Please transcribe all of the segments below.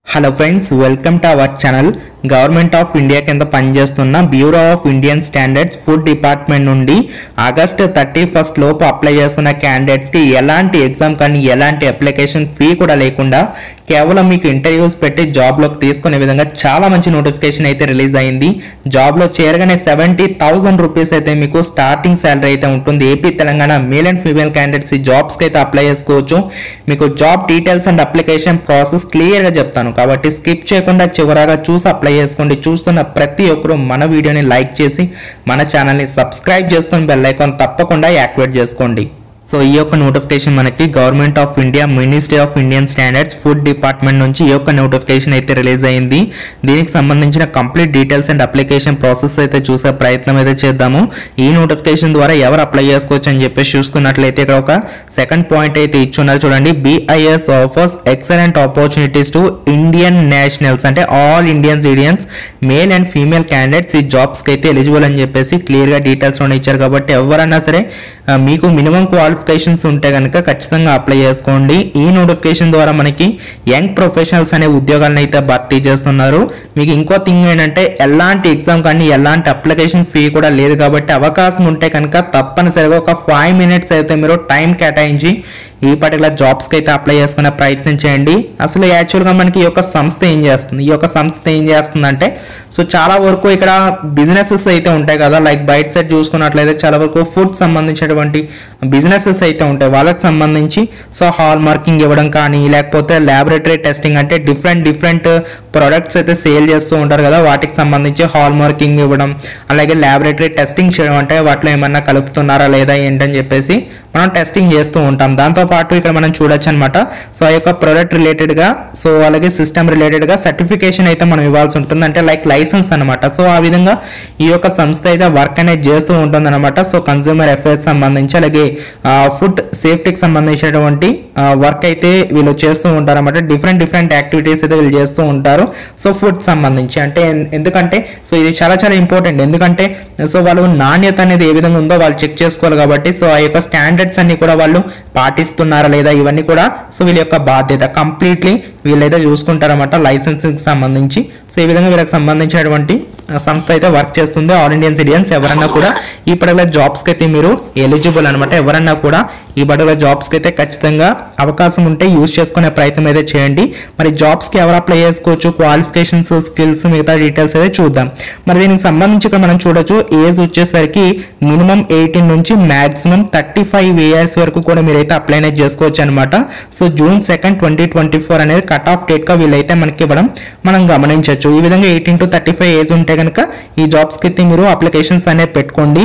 hello friends welcome to our channel government of India కింద పనిచేస్తున్న bureau of Indian standards food department నుండి August thirty first లోపు apply చేస్తున్న క్యాండిడేట్స్కి ఎలాంటి ఎగ్జామ్ కానీ ఎలాంటి అప్లికేషన్ ఫీ కూడా లేకుండా కేవలం మీకు ఇంటర్వ్యూస్ పెట్టి జాబ్లోకి తీసుకునే విధంగా చాలా మంచి నోటిఫికేషన్ అయితే రిలీజ్ అయింది జాబ్లో చేరగానే సెవెంటీ థౌసండ్ రూపీస్ అయితే మీకు స్టార్టింగ్ శాలరీ అయితే ఉంటుంది AP Telangana male and female candidates ఈ జాబ్స్కి అయితే అప్లై చేసుకోవచ్చు మీకు job details and application process క్లియర్గా చెప్తాను కాబట్టి స్కిప్ చేయకుండా చివరగా చూసి అప్లై చేసుకోండి చూస్తున్న ప్రతి ఒక్కరూ మన వీడియోని లైక్ చేసి మన ఛానల్ని సబ్స్క్రైబ్ చేసుకొని బెల్ ఐకాన్ తప్పకుండా యాక్టివేట్ చేసుకోండి సో ఈ యొక్క నోటిఫికేషన్ మనకి government of India ministry of Indian standards food department నుంచి ఈ యొక్క నోటిఫికేషన్ అయితే రిలీజ్ అయింది దీనికి సంబంధించిన complete details and application process అయితే చూసే ప్రయత్నం అయితే చేద్దాము ఈ నోటిఫికేషన్ ద్వారా ఎవరు అప్లై చేసుకోవచ్చు అని చెప్పేసి చూసుకున్నట్లయితే ఇక్కడ ఒక సెకండ్ పాయింట్ అయితే ఇచ్చున్నారు చూడండి BIS offers excellent opportunities to Indian nationals అంటే all Indian citizens male and female candidates ఈ జాబ్స్కి అయితే ఎలిజిబుల్ అని చెప్పేసి క్లియర్గా డీటెయిల్స్ ఇచ్చారు కాబట్టి ఎవరైనా సరే ఆ, మీకు మినిమం క్వాలిఫికేషన్స్ ఉంటే కనుక ఖచ్చితంగా అప్లై చేసుకోండి ఈ నోటిఫికేషన్ ద్వారా మనకి యంగ్ ప్రొఫెషనల్స్ అనే ఉద్యోగాలను అయితే భర్తీ చేస్తున్నారు మీకు ఇంకో థింగ్ ఏంటంటే ఎలాంటి ఎగ్జామ్ కానీ ఎలాంటి అప్లికేషన్ ఫీ కూడా లేదు కాబట్టి అవకాశం ఉంటే కనుక తప్పనిసరిగా ఒక ఫైవ్ మినిట్స్ అయితే మీరు టైం కేటాయించి ఈ పర్టికులర్ జాబ్స్కి అయితే అప్లై చేసుకునే ప్రయత్నం చేయండి అసలు యాక్చువల్గా మనకి ఈ యొక్క సంస్థ ఏం చేస్తుంది ఈ యొక్క సంస్థ ఏం చేస్తుందంటే సో చాలా వరకు ఇక్కడ బిజినెసెస్ అయితే ఉంటాయి కదా లైక్ బయట సైడ్ చూసుకున్నట్లయితే చాలా వరకు ఫుడ్ సంబంధించినటువంటి బిజినెసెస్ అయితే ఉంటాయి వాళ్ళకి సంబంధించి సో హాల్ మార్కింగ్ ఇవ్వడం కానీ లేకపోతే ల్యాబొరేటరీ టెస్టింగ్ అంటే డిఫరెంట్ డిఫరెంట్ ప్రొడక్ట్స్ అయితే సేల్ చేస్తూ ఉంటారు కదా వాటికి సంబంధించి హాల్ మార్కింగ్ ఇవ్వడం అలాగే ల్యాబొరేటరీ టెస్టింగ్ చేయడం అంటే వాటిలో ఏమన్నా కలుపుతున్నారా లేదా ఏంటని చెప్పేసి మనం టెస్టింగ్ చేస్తూ ఉంటాం దాంతో పాటు ఇక్కడ మనం చూడొచ్చు అనమాట సో ఆ యొక్క ప్రొడక్ట్ రిలేటెడ్ గా సో అలాగే సిస్టమ్ రిలేటెడ్ గా సర్టిఫికేషన్ అయితే మనం ఇవ్వాల్సి ఉంటుంది అంటే లైక్ లైసెన్స్ అనమాట సో ఆ విధంగా ఈ యొక్క సంస్థ అయితే వర్క్ అనేది చేస్తూ ఉంటుంది అనమాట సో కన్స్యూమర్ అఫైర్స్ సంబంధించి అలాగే ఫుడ్ సేఫ్టీకి సంబంధించినటువంటి వర్క్ అయితే వీళ్ళు చేస్తూ ఉంటారు అనమాట డిఫరెంట్ డిఫరెంట్ యాక్టివిటీస్ అయితే వీళ్ళు చేస్తూ ఉంటారు సో ఫుడ్ సంబంధించి అంటే ఎన్- ఎందుకంటే సో ఇది చాలా చాలా ఇంపార్టెంట్ ఎందుకంటే సో వాళ్ళు నాణ్యత అనేది ఏ విధంగా ఉందో వాళ్ళు చెక్ చేసుకోవాలి కాబట్టి సో ఆ యొక్క స్టాండర్డ్స్ అన్ని కూడా వాళ్ళు పాటిస్తున్నారా లేదా ఇవన్నీ కూడా సో వీళ్ళ యొక్క బాధ్యత కంప్లీట్లీ వీళ్ళైతే చూసుకుంటారన్నమాట లైసెన్సింగ్ సంబంధించి సో ఈ విధంగా వీళ్ళకి సంబంధించినటువంటి ఆ, సంస్థ అయితే వర్క్ చేస్తుంది ఆల్ ఇండియన్ సిటిజన్స్ ఎవరన్నా కూడా ఈ పర్టికులర్ జాబ్స్కి అయితే మీరు ఎలిజిబుల్ అనమాట ఎవరన్నా కూడా ఈ పర్టికులర్ జాబ్స్కి అయితే ఖచ్చితంగా అవకాశం ఉంటే యూజ్ చేసుకునే ప్రయత్నం అయితే చేయండి మరి జాబ్స్కి ఎవరు అప్లై చేసుకోవచ్చు క్వాలిఫికేషన్స్ స్కిల్స్ మిగతా డీటెయిల్స్ అయితే చూద్దాం మరి దీనికి సంబంధించి ఇక్కడ మనం చూడొచ్చు ఏజ్ వచ్చేసరికి మినిమం ఎయిటీన్ నుంచి మాక్సిమం థర్టీ ఫైవ్ ఇయర్స్ వరకు కూడా మీరైతే అప్లై అనేది చేసుకోవచ్చు అనమాట so June second twenty twenty four అనేది కట్ ఆఫ్ డేట్గా వీళ్ళైతే మనకి ఇవ్వడం మనం గమనించవచ్చు ఈ విధంగా eighteen to thirty five age ఉంటే కనుక ఈ జాబ్స్కి అయితే మీరు అప్లికేషన్స్ అనేవి పెట్టుకోండి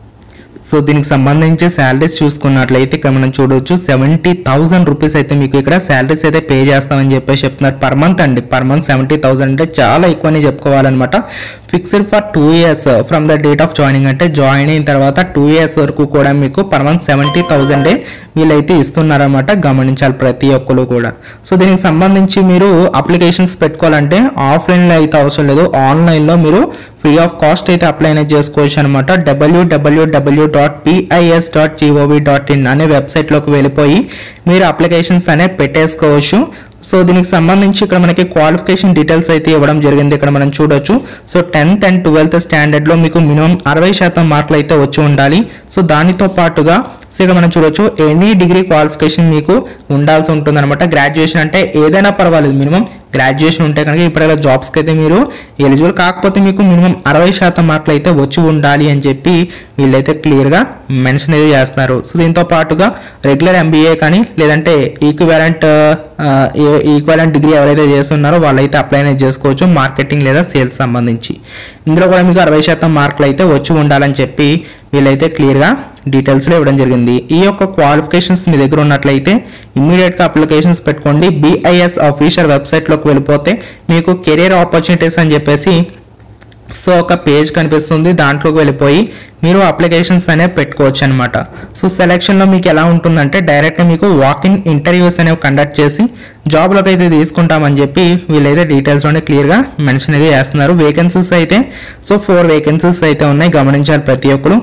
సో దీనికి సంబంధించి శాలరీస్ చూసుకున్నట్లయితే ఇక్కడ మనం చూడవచ్చు సెవెంటీ థౌసండ్ రూపీస్ అయితే మీకు ఇక్కడ శాలరీస్ అయితే పే చేస్తామని చెప్పేసి చెప్తున్నారు పర్ మంత్ అండి పర్ మంత్ సెవెంటీ థౌసండ్ అంటే చాలా ఎక్కువ అని చెప్పుకోవాలన్నమాట fixed for two years from the date of joining అంటే జాయిన్ అయిన తర్వాత టూ ఇయర్స్ వరకు కూడా మీకు పర్ మంత్ సెవెంటీ థౌసండే వీళ్ళైతే ఇస్తున్నారన్నమాట గమనించాలి ప్రతి ఒక్కరు కూడా సో దీనికి సంబంధించి మీరు అప్లికేషన్స్ పెట్టుకోవాలంటే ఆఫ్లైన్లో అయితే అవసరం లేదు ఆన్లైన్లో మీరు ఫ్రీ ఆఫ్ కాస్ట్ అయితే అప్లై అనేది చేసుకోవచ్చు అనమాట డబ్ల్యూడబ్ల్యూడబ్ల్యూ dot BIS dot gov dot in అనే వెబ్సైట్లోకి వెళ్ళిపోయి మీరు అప్లికేషన్స్ అనేవి పెట్టేసుకోవచ్చు సో దీనికి సంబంధించి ఇక్కడ మనకి క్వాలిఫికేషన్ డీటెయిల్స్ అయితే ఇవ్వడం జరిగింది ఇక్కడ మనం చూడొచ్చు సో టెన్త్ అండ్ ట్వెల్త్ స్టాండర్డ్లో మీకు మినిమం అరవై శాతం మార్కులు అయితే వచ్చి ఉండాలి సో దానితో పాటుగా సో ఇక్కడ మనం చూడొచ్చు ఎనీ డిగ్రీ క్వాలిఫికేషన్ మీకు ఉండాల్సి ఉంటుంది అనమాట గ్రాడ్యుయేషన్ అంటే ఏదైనా పర్వాలేదు మినిమం గ్రాడ్యుయేషన్ ఉంటే కనుక ఇప్పటికీ జాబ్స్కి అయితే మీరు ఎలిజిబుల్ కాకపోతే మీకు మినిమం అరవై శాతం మార్కులు అయితే వచ్చి ఉండాలి అని చెప్పి వీళ్ళైతే క్లియర్గా మెన్షన్ అయితే చేస్తున్నారు సో దీంతో పాటుగా రెగ్యులర్ ఎంబీఏ కానీ లేదంటే ఈక్వాలెంట్ ఈక్వాలెంట్ డిగ్రీ ఎవరైతే చేస్తున్నారో వాళ్ళైతే అప్లై అనేది చేసుకోవచ్చు మార్కెటింగ్ లేదా సేల్స్ సంబంధించి ఇందులో కూడా మీకు అరవై శాతం మార్కులు అయితే వచ్చి ఉండాలని చెప్పి వీళ్ళైతే క్లియర్గా డీటెయిల్స్లో ఇవ్వడం జరిగింది ఈ యొక్క క్వాలిఫికేషన్స్ మీ దగ్గర ఉన్నట్లయితే ఇమ్మీడియట్గా అప్లికేషన్స్ పెట్టుకోండి బిఐఎస్ అఫీషియల్ వెబ్సైట్లోకి వెళ్ళిపోతే మీకు కెరీర్ ఆపర్చునిటీస్ అని చెప్పేసి సో ఒక పేజ్ కనిపిస్తుంది దాంట్లోకి వెళ్ళిపోయి మీరు అప్లికేషన్స్ అనేవి పెట్టుకోవచ్చు అనమాట సో సెలెక్షన్లో మీకు ఎలా ఉంటుందంటే డైరెక్ట్గా మీకు వాక్ ఇన్ ఇంటర్వ్యూస్ అనేవి కండక్ట్ చేసి జాబ్లోకి అయితే తీసుకుంటామని చెప్పి వీళ్ళైతే డీటెయిల్స్లోనే క్లియర్గా మెన్షన్ అయితే చేస్తున్నారు వేకెన్సీస్ అయితే సో ఫోర్ వేకెన్సీస్ అయితే ఉన్నాయి గమనించాలి ప్రతి ఒక్కరు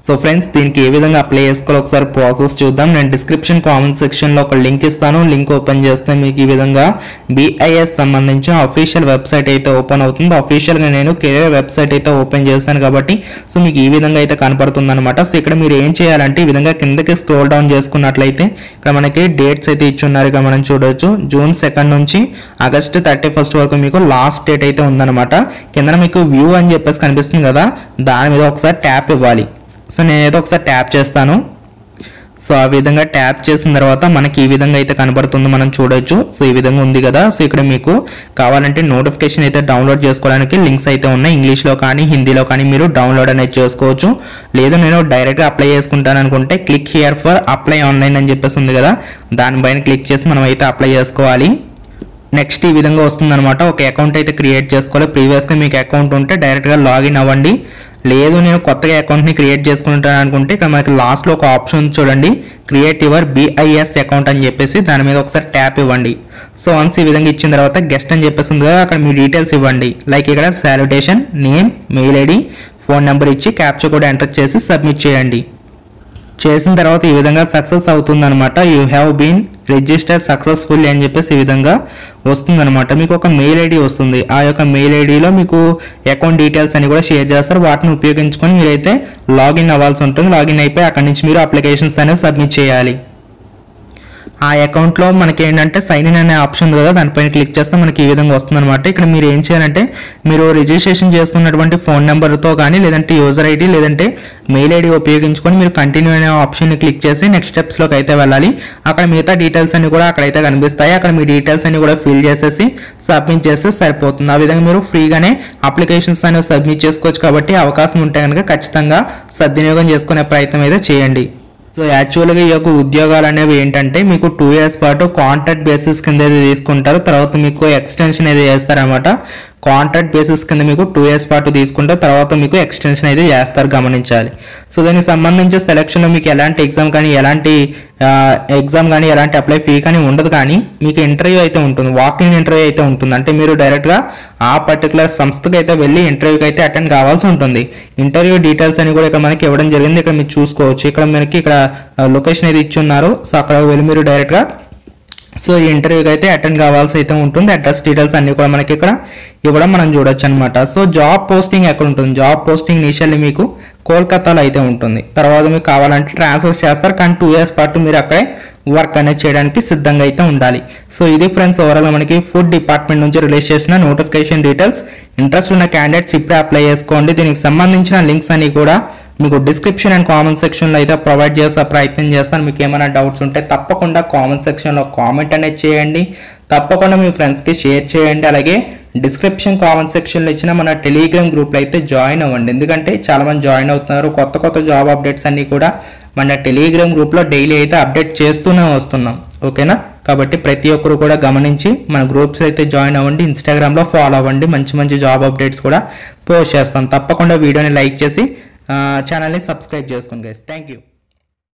సో ఫ్రెండ్స్ దీనికి ఏ విధంగా అప్లై చేసుకోవాలో ఒకసారి ప్రాసెస్ చూద్దాం నేను డిస్క్రిప్షన్ కామెంట్ సెక్షన్లో ఒక లింక్ ఇస్తాను లింక్ ఓపెన్ చేస్తే మీకు ఈ విధంగా బీఐఎస్ సంబంధించిన అఫీషియల్ వెబ్సైట్ అయితే ఓపెన్ అవుతుంది అఫీషియల్గా నేను కెరీర్ వెబ్సైట్ అయితే ఓపెన్ చేశాను కాబట్టి సో మీకు ఈ విధంగా అయితే కనపడుతుంది అనమాట సో ఇక్కడ మీరు ఏం చేయాలంటే ఈ విధంగా కిందకి స్క్రోల్ డౌన్ చేసుకున్నట్లయితే ఇక్కడ మనకి డేట్స్ అయితే ఇచ్చున్నారు ఇక్కడ మనం చూడొచ్చు జూన్ సెకండ్ నుంచి ఆగస్ట్ థర్టీ ఫస్ట్ వరకు మీకు లాస్ట్ డేట్ అయితే ఉందన్నమాట కింద మీకు వ్యూ అని చెప్పేసి కనిపిస్తుంది కదా దాని మీద ఒకసారి ట్యాప్ ఇవ్వాలి సో నేనైతే ఒకసారి ట్యాప్ చేస్తాను సో ఆ విధంగా ట్యాప్ చేసిన తర్వాత మనకి ఈ విధంగా అయితే కనబడుతుంది మనం చూడొచ్చు సో ఈ విధంగా ఉంది కదా సో ఇక్కడ మీకు కావాలంటే నోటిఫికేషన్ అయితే డౌన్లోడ్ చేసుకోవడానికి లింక్స్ అయితే ఉన్నాయి ఇంగ్లీష్లో కానీ హిందీలో కానీ మీరు డౌన్లోడ్ అనేది చేసుకోవచ్చు లేదు నేను డైరెక్ట్గా అప్లై చేసుకుంటాను అనుకుంటే click here for apply online అని చెప్పేసి ఉంది కదా దానిపైన క్లిక్ చేసి మనం అయితే అప్లై చేసుకోవాలి నెక్స్ట్ ఈ విధంగా వస్తుందన్నమాట ఒక అకౌంట్ అయితే క్రియేట్ చేసుకోవాలి ప్రీవియస్గా మీకు అకౌంట్ ఉంటే డైరెక్ట్గా లాగిన్ అవ్వండి లేదు నేను కొత్తగా అకౌంట్ని క్రియేట్ చేసుకుంటాను అనుకుంటే ఇక్కడ మనకి లాస్ట్లో ఒక ఆప్షన్ ఉంది చూడండి క్రియేట్ యువర్ బిఐఎస్ అకౌంట్ అని చెప్పేసి దాని మీద ఒకసారి ట్యాప్ ఇవ్వండి సో వన్స్ ఈ విధంగా ఇచ్చిన తర్వాత గెస్ట్ అని చెప్పేసి ఉంది కదా అక్కడ మీ డీటెయిల్స్ ఇవ్వండి లైక్ ఇక్కడ salutation name mail ID phone number ఇచ్చి క్యాప్చర్ కూడా ఎంటర్ చేసి సబ్మిట్ చేయండి చేసిన తర్వాత ఈ విధంగా సక్సెస్ అవుతుందన్నమాట you have been register successful అని చెప్పేసి ఈ విధంగా వస్తుందన్నమాట మీకు ఒక మెయిల్ ఐడి వస్తుంది ఆ యొక్క మెయిల్ ఐడిలో మీకు అకౌంట్ డీటెయిల్స్ అని కూడా షేర్ చేస్తారు వాటిని ఉపయోగించుకొని మీరైతే లాగిన్ అవ్వాల్సి ఉంటుంది లాగిన్ అయిపోయి అక్కడి నుంచి మీరు అప్లికేషన్స్ అనేది సబ్మిట్ చేయాలి ఆ అకౌంట్లో మనకి ఏంటంటే సైన్ ఇన్ అనే ఆప్షన్ ఉంది కదా దానిపైన క్లిక్ చేస్తే మనకి ఈ విధంగా వస్తుంది అనమాట ఇక్కడ మీరు ఏం చేయాలంటే మీరు రిజిస్ట్రేషన్ చేసుకున్నటువంటి ఫోన్ నెంబర్తో కానీ లేదంటే యూజర్ ఐడి లేదంటే మెయిల్ ఐడి ఉపయోగించుకొని మీరు కంటిన్యూ అనే ఆప్షన్ని క్లిక్ చేసి నెక్స్ట్ స్టెప్స్లోకి అయితే వెళ్ళాలి అక్కడ మిగతా డీటెయిల్స్ అన్ని కూడా అక్కడైతే కనిపిస్తాయి అక్కడ మీ డీటెయిల్స్ అన్ని కూడా ఫిల్ చేసేసి సబ్మిట్ చేస్తే సరిపోతుంది ఆ విధంగా మీరు ఫ్రీగానే అప్లికేషన్స్ అనేవి సబ్మిట్ చేసుకోవచ్చు కాబట్టి అవకాశం ఉంటే కనుక ఖచ్చితంగా సద్వినియోగం చేసుకునే ప్రయత్నం అయితే చేయండి సో యాక్చువల్గా ఈ యొక్క ఉద్యోగాలు అనేవి ఏంటంటే మీకు టూ ఇయర్స్ పాటు కాంట్రాక్ట్ బేసిస్ కింద అయితే తీసుకుంటారు తర్వాత మీకు ఎక్స్టెన్షన్ అయితే చేస్తారనమాట కాంట్రాక్ట్ బేసిస్ కింద మీకు టూ ఇయర్స్ పాటు తీసుకుంటే తర్వాత మీకు ఎక్స్టెన్షన్ అయితే చేస్తారు గమనించాలి సో దానికి సంబంధించి సెలక్షన్లో మీకు ఎలాంటి ఎగ్జామ్ కానీ ఎలాంటి ఎగ్జామ్ కానీ ఎలాంటి అప్లై ఫీ కానీ ఉండదు కానీ మీకు ఇంటర్వ్యూ అయితే ఉంటుంది వాకింగ్ ఇంటర్వ్యూ అయితే ఉంటుంది అంటే మీరు డైరెక్ట్గా ఆ పర్టికులర్ సంస్థకి అయితే వెళ్ళి ఇంటర్వ్యూకి అయితే అటెండ్ కావాల్సి ఉంటుంది ఇంటర్వ్యూ డీటెయిల్స్ అని కూడా ఇక్కడ మనకి ఇవ్వడం జరిగింది ఇక్కడ మీరు చూసుకోవచ్చు ఇక్కడ మనకి ఇక్కడ లొకేషన్ అయితే ఇచ్చి ఉన్నారు సో అక్కడ వెళ్ళి మీరు డైరెక్ట్గా సో ఈ ఇంటర్వ్యూకి అయితే అటెండ్ కావాల్సి అయితే ఉంటుంది అడ్రస్ డీటెయిల్స్ అన్ని కూడా మనకి ఇక్కడ ఇవ్వడం మనం చూడొచ్చు అనమాట సో జాబ్ పోస్టింగ్ ఎక్కడ ఉంటుంది జాబ్ పోస్టింగ్ ఇనిషియల్లీ మీకు కోల్కతాలో అయితే ఉంటుంది తర్వాత మీకు కావాలంటే ట్రాన్స్ఫర్ చేస్తారు కానీ టూ ఇయర్స్ పాటు మీరు అక్కడే వర్క్ అనేది చేయడానికి సిద్ధంగా అయితే ఉండాలి సో ఇది ఫ్రెండ్స్ ఓవరాల్ మనకి ఫుడ్ డిపార్ట్మెంట్ నుంచి రిలీజ్ చేసిన నోటిఫికేషన్ డీటెయిల్స్ ఇంట్రెస్ట్ ఉన్న క్యాండిడేట్స్ ఇప్పుడే అప్లై చేసుకోండి దీనికి సంబంధించిన లింక్స్ అన్ని కూడా మీకు డిస్క్రిప్షన్ అండ్ కామెంట్ సెక్షన్లో అయితే ప్రొవైడ్ చేసే ప్రయత్నం చేస్తాను మీకు ఏమైనా డౌట్స్ ఉంటే తప్పకుండా కామెంట్ సెక్షన్లో కామెంట్ అనేది చేయండి తప్పకుండా మీ ఫ్రెండ్స్కి షేర్ చేయండి అలాగే డిస్క్రిప్షన్ కామెంట్ సెక్షన్లో ఇచ్చిన మన టెలిగ్రామ్ గ్రూప్లో అయితే జాయిన్ అవ్వండి ఎందుకంటే చాలామంది జాయిన్ అవుతున్నారు కొత్త కొత్త జాబ్ అప్డేట్స్ అన్నీ కూడా మన టెలిగ్రామ్ గ్రూప్లో డైలీ అయితే అప్డేట్ చేస్తూనే వస్తున్నాం ఓకేనా కాబట్టి ప్రతి ఒక్కరు కూడా గమనించి మన గ్రూప్స్ అయితే జాయిన్ అవ్వండి ఇన్స్టాగ్రామ్లో ఫాలో అవ్వండి మంచి మంచి జాబ్ అప్డేట్స్ కూడా పోస్ట్ చేస్తాం తప్పకుండా వీడియోని లైక్ చేసి ఛానల్ని సబ్స్క్రైబ్ చేసుకోండి గైస్ థ్యాంక్ యూ